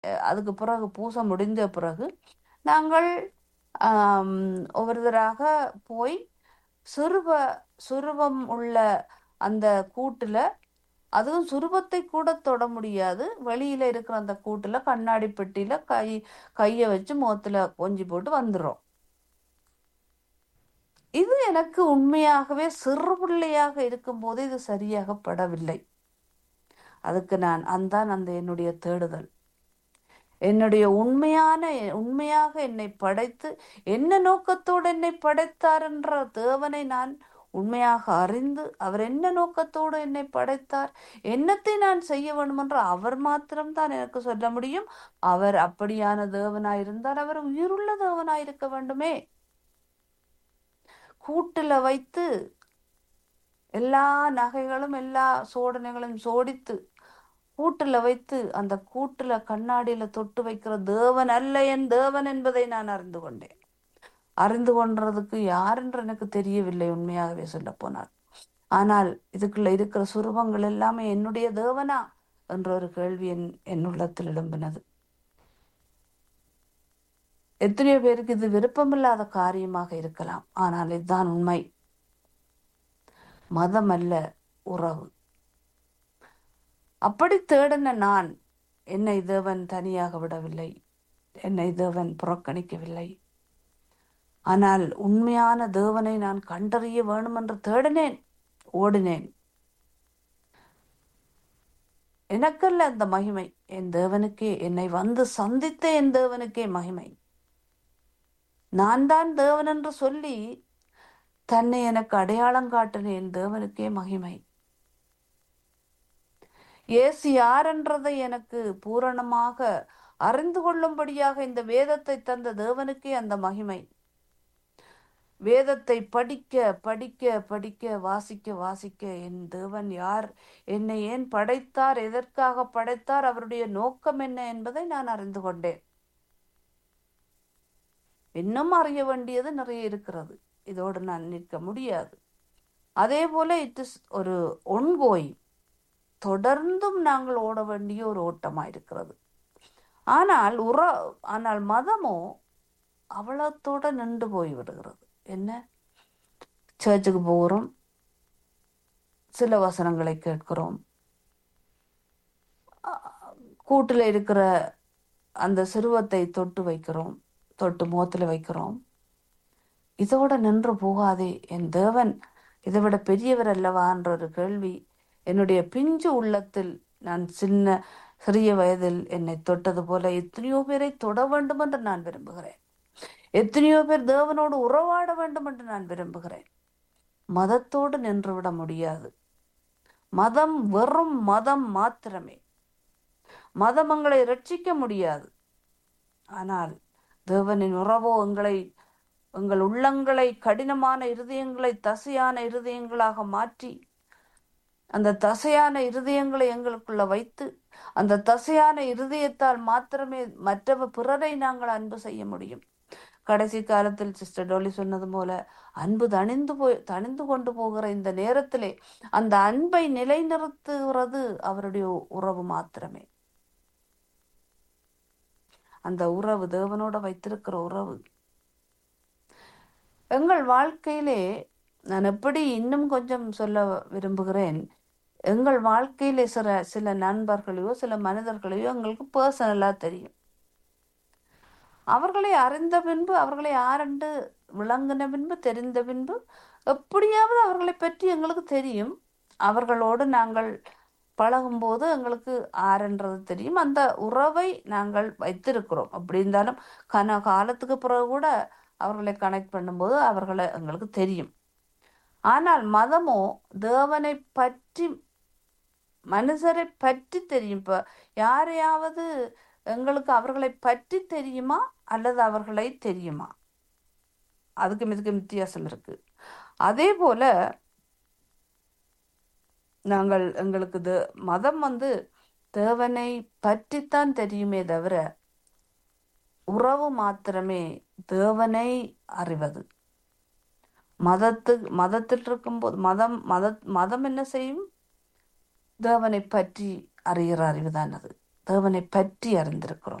அஹ், அதுக்கு பிறகு பூசை முடிந்த பிறகு நாங்கள் ஆம், ஒவ்வொருத்தராக போய் சுருப சுருபம் உள்ள அந்த கூட்டுல அதுவும் சுருபத்தை கூட தொட முடியாது வெளியில இருக்கிற அந்த கூட்டுல கண்ணாடி பெட்டியில கை கைய வச்சு முகத்துல கொஞ்சி போட்டு வந்துடும் இது எனக்கு உண்மையாகவே சிறு பிள்ளையாக இருக்கும்போது இது சரியாக படவில்லை அதுக்கு நான் அந்தான் அந்த என்னுடைய தேடுதல் என்னுடைய உண்மையான உண்மையாக என்னை படைத்து என்ன நோக்கத்தோடு என்னை படைத்தார் என்ற தேவனை நான் உண்மையாக அறிந்து அவர் என்ன நோக்கத்தோடு என்னை படைத்தார் என்னத்தை நான் செய்ய வேண்டும் என்று அவர் மாத்திரம்தான் எனக்கு சொல்ல முடியும் அவர் அப்படியான தேவனாயிருந்தால் அவர் உயிருள்ள தேவனாயிருக்க வேண்டுமே கூட்டுல வைத்து எல்லா நகைகளும் எல்லா சோதனைகளும் சோடித்து கூட்டுல வைத்து அந்த கூட்டுல கண்ணாடியில தொட்டு வைக்கிற தேவன் அல்ல என் தேவன் என்பதை நான் அறிந்து கொண்டேன் அறிந்து கொண்டதுக்கு யார் என்று எனக்கு தெரியவில்லை உண்மையாகவே சொல்ல போனால் ஆனால் இதுக்குள்ள இருக்கிற சுரூபங்கள் எல்லாமே என்னுடைய தேவனா என்ற ஒரு கேள்வி என் என் உள்ளத்தில் எழும்பினது எத்தனையோ பேருக்கு இது விருப்பமில்லாத காரியமாக இருக்கலாம் ஆனால் இதுதான் உண்மை மதம் அல்ல உறவு அப்படி தேடின நான் என்னை தேவன் தனியாக விடவில்லை என்னை தேவன் புறக்கணிக்கவில்லை ஆனால் உண்மையான தேவனை நான் கண்டறிய வேண்டும் என்று தேடினேன் ஓடினேன் எனக்கல்ல அந்த மகிமை என் தேவனுக்கே என்னை வந்து சந்தித்த என் தேவனுக்கே மகிமை நான் தான் தேவன் என்று சொல்லி தன்னை எனக்கு அடையாளம் காட்டின என் தேவனுக்கே மகிமை இயேசு யார் என்றதை எனக்கு பூரணமாக அறிந்து கொள்ளும்படியாக இந்த வேதத்தை தந்த தேவனுக்கே அந்த மகிமை வேதத்தை படிக்க படிக்க படிக்க வாசிக்க வாசிக்க என் தேவன் யார் என்னை ஏன் படைத்தார் எதற்காக படைத்தார் அவருடைய நோக்கம் என்ன என்பதை நான் அறிந்து கொண்டேன் இன்னும் அறிய வேண்டியது நிறைய இருக்கிறது இதோடு நான் நிற்க முடியாது அதே போல இட் இஸ் ஒரு ஒன்கோய் தொடர்ந்தும் நாங்கள் ஓட வேண்டிய ஒரு ஓட்டமா இருக்கிறது ஆனால் உற ஆனால் மதமோ அவலத்தோட நின்று போய் விடுகிறது என்ன சர்ச்சுக்கு போகிறோம் சில வசனங்களை கேட்கிறோம் கூட்டில் இருக்கிற அந்த சிறுவத்தை தொட்டு வைக்கிறோம் தொட்டு முகத்தில் வைக்கிறோம் இதோட நின்று போகாதே என் தேவன் இதை விட பெரியவர் அல்லவான்ற ஒரு கேள்வி என்னுடைய பிஞ்சு உள்ளத்தில் நான் சின்ன சிறிய வயதில் என்னை தொட்டது போல எத்தனையோ பேரை தொட வேண்டும் என்று நான் விரும்புகிறேன் எத்தனையோ பேர் தேவனோடு உறவாட வேண்டும் என்று நான் விரும்புகிறேன் மதத்தோடு நின்றுவிட முடியாது மதம் வெறும் மதம் மாத்திரமே மதம் எங்களை ரட்சிக்க முடியாது ஆனால் தேவனின் உறவோ எங்களை எங்கள் உள்ளங்களை கடினமான இருதயங்களை தசையான இருதயங்களாக மாற்றி அந்த தசையான இருதயங்களை எங்களுக்குள்ள வைத்து அந்த தசையான இருதயத்தால் மாத்திரமே மற்றவ பிறரை நாங்கள் அன்பு செய்ய முடியும் கடைசி காலத்தில் சிஸ்டர் டோலி சொன்னது போல அன்பு தணிந்து போய் தணிந்து கொண்டு போகிற இந்த நேரத்திலே அந்த அன்பை நிலைநிறுத்துகிறது அவருடைய உறவு மாத்திரமே அந்த உறவு தேவனோட வைத்திருக்கிற உறவு எங்கள் வாழ்க்கையிலே நான் எப்படி இன்னும் கொஞ்சம் சொல்ல விரும்புகிறேன் எங்கள் வாழ்க்கையிலே சில சில நண்பர்களையோ சில மனிதர்களையோ எங்களுக்கு பர்சனலாக தெரியும் அவர்களை அறிந்த பின்பு அவர்களை ஆரண்டு விளங்கின பின்பு தெரிந்த பின்பு எப்படியாவது அவர்களை பற்றி எங்களுக்கு தெரியும் அவர்களோடு நாங்கள் பழகும்போது எங்களுக்கு ஆறுன்றது தெரியும் அந்த உறவை நாங்கள் வைத்திருக்கிறோம் அப்படி இருந்தாலும் கன காலத்துக்கு பிறகு கூட அவர்களை கனெக்ட் பண்ணும்போது அவர்களை எங்களுக்கு தெரியும் ஆனால் மதமோ தேவனை பற்றி மனுஷரை பற்றி தெரியும் இப்போ யாரையாவது எங்களுக்கு அவர்களை பற்றி தெரியுமா அல்லது அவர்களை தெரியுமா அதுக்கு இதுக்கு வித்தியாசம் இருக்கு அதே போல நாங்கள் எங்களுக்கு தே மதம் வந்து தேவனை பற்றித்தான் தெரியுமே தவிர உறவு மாத்திரமே தேவனை அறிவது மதத்து மதத்தில் இருக்கும்போது மதம் மத மதம் என்ன செய்யும் தேவனை பற்றி அறிகிற அறிவுதான் அது தேவனை பற்றி அறிந்திருக்கிறோம்